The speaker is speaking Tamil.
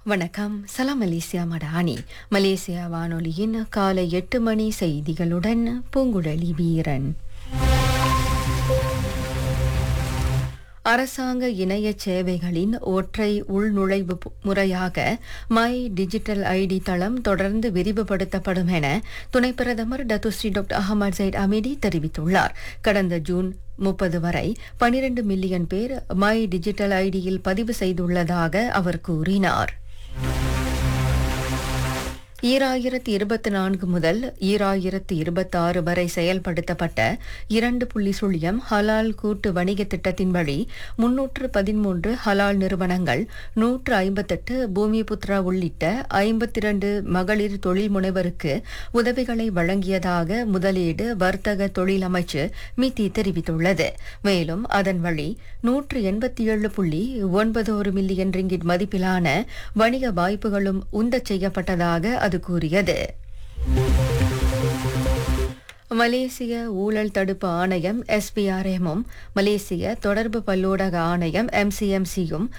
வணக்கம் சலாம் மலேசியா மடானி மலேசியா வானொலியின் காலை எட்டு மணி செய்திகளுடன் பூங்குழலி வீரன் அரசாங்க இணைய சேவைகளின் ஒற்றை உள்நுழைவு பு- முறையாக மை டிஜிட்டல் ஐடி தளம் தொடர்ந்து விரிவுபடுத்தப்படும் என துணை பிரதமர் Datuk Seri doctor Ahmad Zahid Hamidi தெரிவித்துள்ளார் கடந்த ஜூன் முப்பது வரை 12 மில்லியன் பேர் மை டிஜிட்டல் ஐடியில் பதிவு செய்துள்ளதாக அவர் கூறினார் ஈராயிரத்து இருபத்தி நான்கு முதல் ஈராயிரத்து இருபத்தாறு வரை செயல்படுத்தப்பட்ட இரண்டு புள்ளி சுழியம் ஹலால் கூட்டு வணிக திட்டத்தின் வழி முன்னூற்று பதிமூன்று ஹலால் நிறுவனங்கள் நூற்று ஐம்பத்தெட்டு பூமி புத்ரா உள்ளிட்ட ஐம்பத்தி இரண்டு மகளிர் தொழில் முனைவருக்கு உதவிகளை வழங்கியதாக முதலீடு வர்த்தக தொழில் அமைச்சு மிதி தெரிவித்துள்ளது மேலும் அதன் வழி நூற்று எண்பத்தி ஏழு புள்ளி ஒன்பது ஒரு மில்லியன் ரிங்கிட் மதிப்பிலான வணிக வாய்ப்புகளும் உந்தச் செய்யப்பட்டதாக அது கூறியது மலேசிய ஊழல் தடுப்பு ஆணையம் எஸ்பிஆர்எம்மும் மலேசிய தொடர்பு பல்லூடக ஆணையம் எம்சிஎம்சியும்